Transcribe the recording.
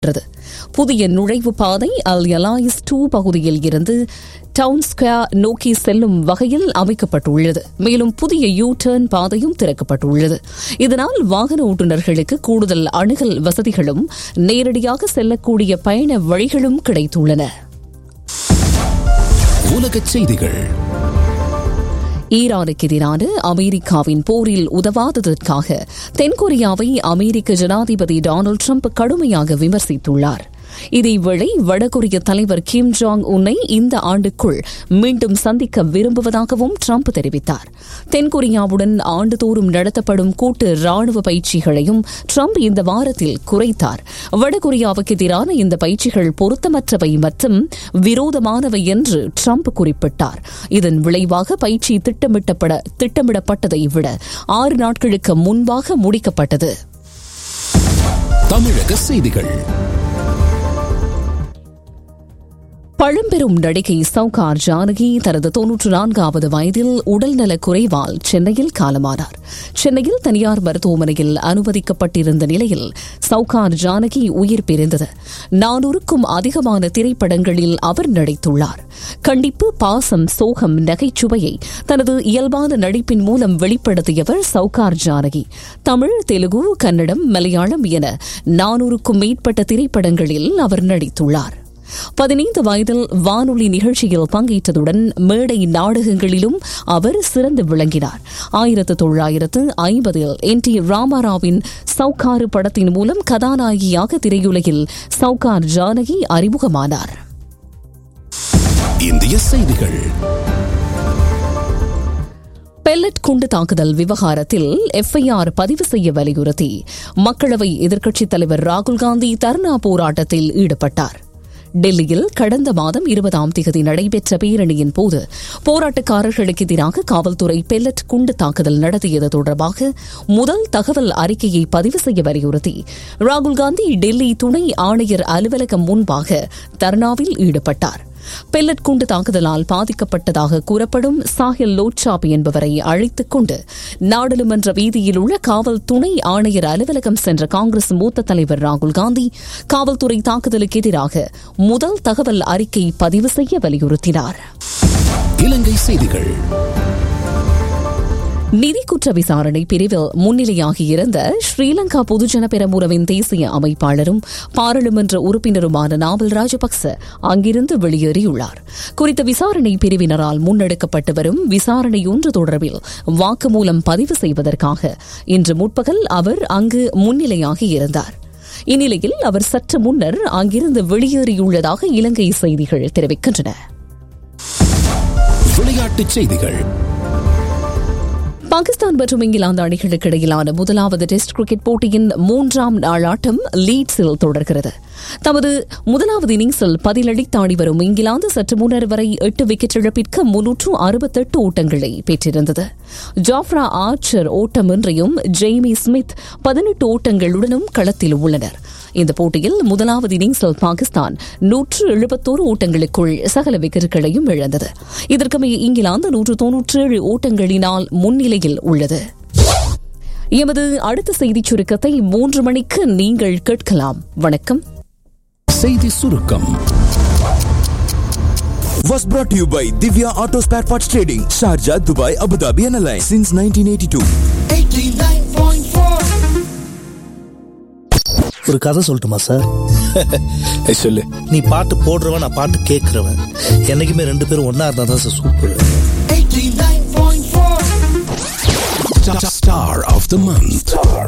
றது புதிய நுழைவு பாதை அல் எலாயிஸ் டூ பகுதியில் இருந்து டவுன் ஸ்கொயர் நோக்கி செல்லும் வகையில் அமைக்கப்பட்டுள்ளது மேலும் புதிய யூ டர்ன் பாதையும் திறக்கப்பட்டுள்ளது இதனால் வாகன ஓட்டுநர்களுக்கு கூடுதல் அணுகல் வசதிகளும் நேரடியாக செல்லக்கூடிய பயண வழிகளும் கிடைத்துள்ளன உலகச் செய்திகள் ஈரானுக்கு எதிரான அமெரிக்காவின் போரில் உதவாததற்காக தென்கொரியாவை அமெரிக்க ஜனாதிபதி டொனால்டு ட்ரம்ப் கடுமையாக விமர்சித்துள்ளார் இதேவேளை வடகொரிய தலைவர் கிம் ஜாங் உன்னை இந்த ஆண்டுக்குள் மீண்டும் சந்திக்க விரும்புவதாகவும் ட்ரம்ப் தெரிவித்தார் தென்கொரியாவுடன் ஆண்டுதோறும் நடத்தப்படும் கூட்டு ராணுவ பயிற்சிகளையும் ட்ரம்ப் இந்த வாரத்தில் குறைத்தார் வடகொரியாவுக்கு எதிரான இந்த பயிற்சிகள் பொருத்தமற்றவை மற்றும் விரோதமானவை என்று ட்ரம்ப் குறிப்பிட்டார் இதன் விளைவாக பயிற்சி திட்டமிட்டப்பட திட்டமிடப்பட்டதை விட ஆறு நாட்களுக்கு முன்பாக முடிக்கப்பட்டது தமிழக செய்திகள் பழம்பெரும் நடிகை சவுகார் ஜானகி தனது தொன்னூற்று நான்காவது வயதில் உடல்நலக் குறைவால் சென்னையில் காலமானார் சென்னையில் தனியார் மருத்துவமனையில் அனுமதிக்கப்பட்டிருந்த நிலையில் சவுகார் ஜானகி உயிர் பிரிந்தது நானூறுக்கும் அதிகமான திரைப்படங்களில் அவர் நடித்துள்ளார் கண்டிப்பு பாசம் சோகம் நகைச்சுவையை தனது இயல்பான நடிப்பின் மூலம் வெளிப்படுத்தியவர் சவுகார் ஜானகி தமிழ் தெலுங்கு கன்னடம் மலையாளம் என நானூறுக்கும் மேற்பட்ட திரைப்படங்களில் அவர் நடித்துள்ளார் பதினைந்து வயதில் வானொலி நிகழ்ச்சியில் பங்கேற்றதுடன் மேடை நாடகங்களிலும் அவர் சிறந்து விளங்கினார் ஆயிரத்து தொள்ளாயிரத்து ஐம்பதில் என் டி ராமாராவின் சவுக்காரு படத்தின் மூலம் கதாநாயகியாக திரையுலகில் சவுகார் ஜானகி அறிமுகமானார் இந்திய செய்திகள் பெல்லட் குண்டு தாக்குதல் விவகாரத்தில் எஃப்ஐஆர் பதிவு செய்ய வலியுறுத்தி மக்களவை எதிர்க்கட்சித் தலைவர் ராகுல் காந்தி தர்ணா போராட்டத்தில் ஈடுபட்டார் டெல்லியில் கடந்த மாதம் இருபதாம் தேதி நடைபெற்ற பேரணியின் போது போராட்டக்காரர்களுக்கு எதிராக காவல்துறை பெல்லட் குண்டு தாக்குதல் நடத்தியது தொடர்பாக முதல் தகவல் அறிக்கையை பதிவு செய்ய வலியுறுத்தி ராகுல் காந்தி டெல்லி துணை ஆணையர் அலுவலகம் முன்பாக தர்ணாவில் ஈடுபட்டார் பெல்லட் குண்டு தாக்குதலால் பாதிக்கப்பட்டதாக கூறப்படும் சாஹில் லோட்சாப் என்பவரை அழைத்துக் கொண்டு நாடாளுமன்ற வீதியில் உள்ள காவல் துணை ஆணையர் அலுவலகம் சென்ற காங்கிரஸ் மூத்த தலைவர் ராகுல் காந்தி காவல்துறை தாக்குதலுக்கு எதிராக முதல் தகவல் அறிக்கை பதிவு செய்ய வலியுறுத்தினார் இலங்கை செய்திகள் நிதி குற்ற விசாரணை பிரிவில் முன்னிலையாகியிருந்த ஸ்ரீலங்கா பொதுஜன பெரமுறவின் தேசிய அமைப்பாளரும் பாராளுமன்ற உறுப்பினருமான நாவல் ராஜபக்ச அங்கிருந்து வெளியேறியுள்ளார் குறித்த விசாரணை பிரிவினரால் முன்னெடுக்கப்பட்டு வரும் விசாரணை ஒன்று தொடர்பில் வாக்குமூலம் பதிவு செய்வதற்காக இன்று முற்பகல் அவர் அங்கு முன்னிலையாகியிருந்தார் இந்நிலையில் அவர் சற்று முன்னர் அங்கிருந்து வெளியேறியுள்ளதாக இலங்கை செய்திகள் தெரிவிக்கின்றன விளையாட்டுச் செய்திகள் பாகிஸ்தான் மற்றும் இங்கிலாந்து அணிகளுக்கு இடையிலான முதலாவது டெஸ்ட் கிரிக்கெட் போட்டியின் மூன்றாம் நாள் ஆட்டம் லீட்ஸில் தொடர்கிறது தமது முதலாவது இன்னிங்ஸில் பதிலளித்தாடி வரும் இங்கிலாந்து சற்று முன்னர் வரை எட்டு விக்கெட் இழப்பிற்கு முன்னூற்று அறுபத்தெட்டு ஓட்டங்களை பெற்றிருந்தது ஜாஃப்ரா ஆர்ச்சர் ஓட்டமின்றியும் ஜெய்மி ஸ்மித் பதினெட்டு ஓட்டங்களுடனும் களத்தில் உள்ளனர் இந்த போட்டியில் முதலாவது இன்னிங்ஸில் பாகிஸ்தான் நூற்று எழுபத்தோரு ஓட்டங்களுக்குள் சகல விக்கெட்டுகளையும் இழந்தது இதற்கமைய இங்கிலாந்து நூற்று தொன்னூற்றேழு ஓட்டங்களினால் முன்னிலையில் உள்ளது எமது அடுத்த செய்திச் சுருக்கத்தை மூன்று மணிக்கு நீங்கள் கேட்கலாம் வணக்கம் செய்தி சுருக்கம் was brought to you by Divya Auto Spare Parts Trading, Sharjah, Dubai, Abu Dhabi and Alliance since 1982. ஒரு கதை சொல்லட்டுமா சார் சொல்லு நீ பாட்டு போடுறவன் நான் பாட்டு கேட்கறவன் என்னைக்குமே ரெண்டு பேரும் ஒன்னா இருந்தா தான் sir super Star of the month